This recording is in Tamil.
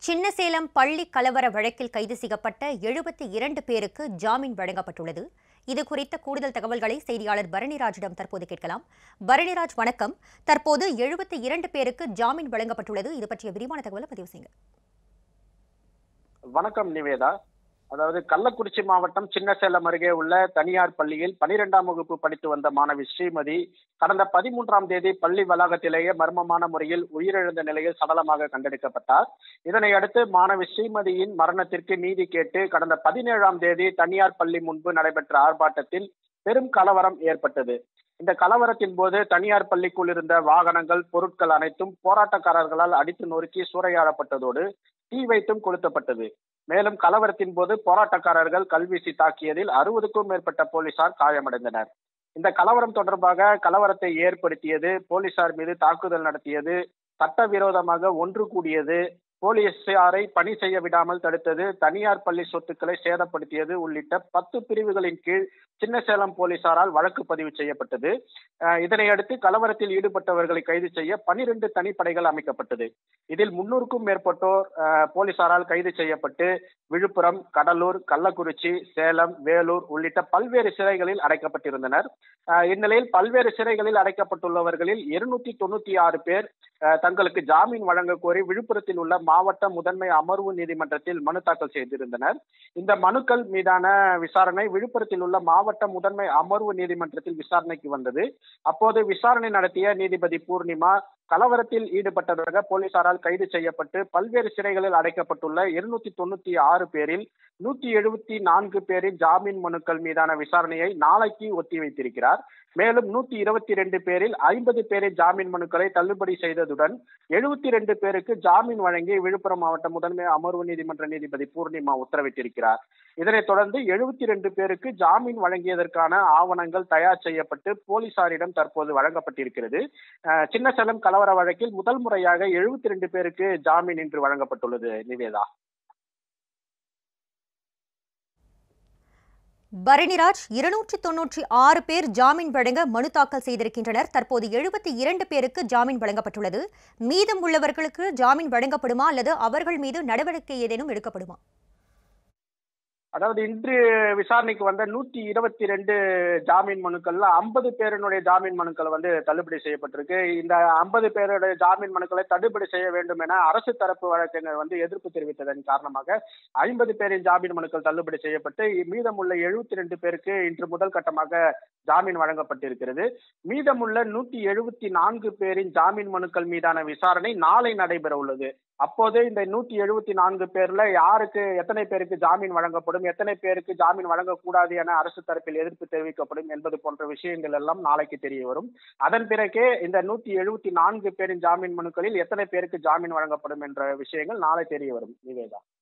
சின்னசேலம் பள்ளி கலவர வழக்கில் கைது செய்யப்பட்ட எழுபத்தி இரண்டு பேருக்கு ஜாமீன் வழங்கப்பட்டுள்ளது இது குறித்த கூடுதல் தகவல்களை செய்தியாளர் பரணிராஜிடம் தற்போது கேட்கலாம் பரணிராஜ் வணக்கம் தற்போது எழுபத்தி இரண்டு பேருக்கு ஜாமீன் வழங்கப்பட்டுள்ளது இது பற்றிய விரிவான தகவலை பதிவு செய்யுங்க வணக்கம் நிவேதா அதாவது கள்ளக்குறிச்சி மாவட்டம் சின்னசேலம் அருகே உள்ள தனியார் பள்ளியில் பனிரெண்டாம் வகுப்பு படித்து வந்த மாணவி ஸ்ரீமதி கடந்த பதிமூன்றாம் தேதி பள்ளி வளாகத்திலேயே மர்மமான முறையில் உயிரிழந்த நிலையில் சடலமாக கண்டெடுக்கப்பட்டார் இதனை அடுத்து மாணவி ஸ்ரீமதியின் மரணத்திற்கு நீதி கேட்டு கடந்த பதினேழாம் தேதி தனியார் பள்ளி முன்பு நடைபெற்ற ஆர்ப்பாட்டத்தில் பெரும் கலவரம் ஏற்பட்டது இந்த கலவரத்தின் போது தனியார் பள்ளிக்குள் இருந்த வாகனங்கள் பொருட்கள் அனைத்தும் போராட்டக்காரர்களால் அடித்து நொறுக்கி சூறையாடப்பட்டதோடு தீ வைத்தும் கொளுத்தப்பட்டது மேலும் கலவரத்தின் போது போராட்டக்காரர்கள் கல்வீசி தாக்கியதில் அறுபதுக்கும் மேற்பட்ட போலீசார் காயமடைந்தனர் இந்த கலவரம் தொடர்பாக கலவரத்தை ஏற்படுத்தியது போலீசார் மீது தாக்குதல் நடத்தியது சட்டவிரோதமாக ஒன்று கூடியது போலீசாரை பணி செய்ய விடாமல் தடுத்தது தனியார் பள்ளி சொத்துக்களை சேதப்படுத்தியது உள்ளிட்ட பத்து பிரிவுகளின் கீழ் சின்னசேலம் போலீசாரால் வழக்கு பதிவு செய்யப்பட்டது இதனையடுத்து கலவரத்தில் ஈடுபட்டவர்களை கைது செய்ய பனிரெண்டு தனிப்படைகள் அமைக்கப்பட்டது இதில் முன்னூறுக்கும் மேற்பட்டோர் போலீசாரால் கைது செய்யப்பட்டு விழுப்புரம் கடலூர் கள்ளக்குறிச்சி சேலம் வேலூர் உள்ளிட்ட பல்வேறு சிறைகளில் அடைக்கப்பட்டிருந்தனர் இந்நிலையில் பல்வேறு சிறைகளில் அடைக்கப்பட்டுள்ளவர்களில் இருநூத்தி தொண்ணூத்தி ஆறு பேர் தங்களுக்கு ஜாமீன் வழங்க கோரி விழுப்புரத்தில் உள்ள மாவட்ட முதன்மை அமர்வு நீதிமன்றத்தில் மனு தாக்கல் செய்திருந்தனர் இந்த மனுக்கள் மீதான விசாரணை விழுப்புரத்தில் உள்ள மாவட்ட முதன்மை அமர்வு நீதிமன்றத்தில் விசாரணைக்கு வந்தது அப்போது விசாரணை நடத்திய நீதிபதி பூர்ணிமா கலவரத்தில் ஈடுபட்டதாக போலீசாரால் கைது செய்யப்பட்டு பல்வேறு சிறைகளில் அடைக்கப்பட்டுள்ள இருநூத்தி தொண்ணூத்தி ஆறு பேரில் நூத்தி எழுபத்தி நான்கு பேரின் ஜாமீன் மனுக்கள் மீதான விசாரணையை நாளைக்கு ஒத்திவைத்திருக்கிறார் மேலும் நூத்தி இருபத்தி ரெண்டு பேரில் ஐம்பது பேரின் ஜாமீன் மனுக்களை தள்ளுபடி செய்ததுடன் எழுபத்தி ரெண்டு பேருக்கு ஜாமீன் வழங்கி விழுப்புரம் மாவட்ட முதன்மை அமர்வு நீதிமன்ற நீதிபதி பூர்ணிமா உத்தரவிட்டிருக்கிறார் இதனைத் தொடர்ந்து எழுபத்தி ரெண்டு பேருக்கு ஜாமீன் வழங்கியதற்கான ஆவணங்கள் தயார் செய்யப்பட்டு போலீசாரிடம் தற்போது வழங்கப்பட்டிருக்கிறது சின்னசேலம் கலவர வழக்கில் முதல் முறையாக எழுபத்தி ரெண்டு பேருக்கு ஜாமீன் இன்று வழங்கப்பட்டுள்ளது நிவேதா பரணிராஜ் இருநூற்றி தொன்னூற்றி ஆறு பேர் ஜாமீன் வழங்க மனு தாக்கல் செய்திருக்கின்றனர் தற்போது எழுபத்தி இரண்டு பேருக்கு ஜாமீன் வழங்கப்பட்டுள்ளது மீதம் உள்ளவர்களுக்கு ஜாமீன் வழங்கப்படுமா அல்லது அவர்கள் மீது நடவடிக்கை ஏதேனும் எடுக்கப்படுமா அதாவது இன்று விசாரணைக்கு வந்த நூத்தி இருபத்தி ரெண்டு ஜாமீன் மனுக்கள்ல ஐம்பது பேரினுடைய ஜாமீன் மனுக்கள் வந்து தள்ளுபடி செய்யப்பட்டிருக்கு இந்த ஐம்பது பேருடைய ஜாமீன் மனுக்களை தள்ளுபடி செய்ய வேண்டும் என அரசு தரப்பு வழக்கறிஞர் வந்து எதிர்ப்பு தெரிவித்ததன் காரணமாக ஐம்பது பேரின் ஜாமீன் மனுக்கள் தள்ளுபடி செய்யப்பட்டு மீதமுள்ள எழுபத்தி ரெண்டு பேருக்கு இன்று முதல் கட்டமாக ஜாமீன் வழங்கப்பட்டிருக்கிறது மீதமுள்ள நூத்தி எழுபத்தி நான்கு பேரின் ஜாமீன் மனுக்கள் மீதான விசாரணை நாளை நடைபெற உள்ளது அப்போது இந்த நூத்தி எழுபத்தி நான்கு பேர்ல யாருக்கு எத்தனை பேருக்கு ஜாமீன் வழங்கப்படும் எத்தனை பேருக்கு ஜாமீன் வழங்கக்கூடாது என அரசு தரப்பில் எதிர்ப்பு தெரிவிக்கப்படும் என்பது போன்ற விஷயங்கள் எல்லாம் நாளைக்கு தெரிய வரும் அதன் பிறகே இந்த நூத்தி எழுபத்தி நான்கு பேரின் ஜாமீன் மனுக்களில் எத்தனை பேருக்கு ஜாமீன் வழங்கப்படும் என்ற விஷயங்கள் நாளை தெரிய வரும் நிவேதா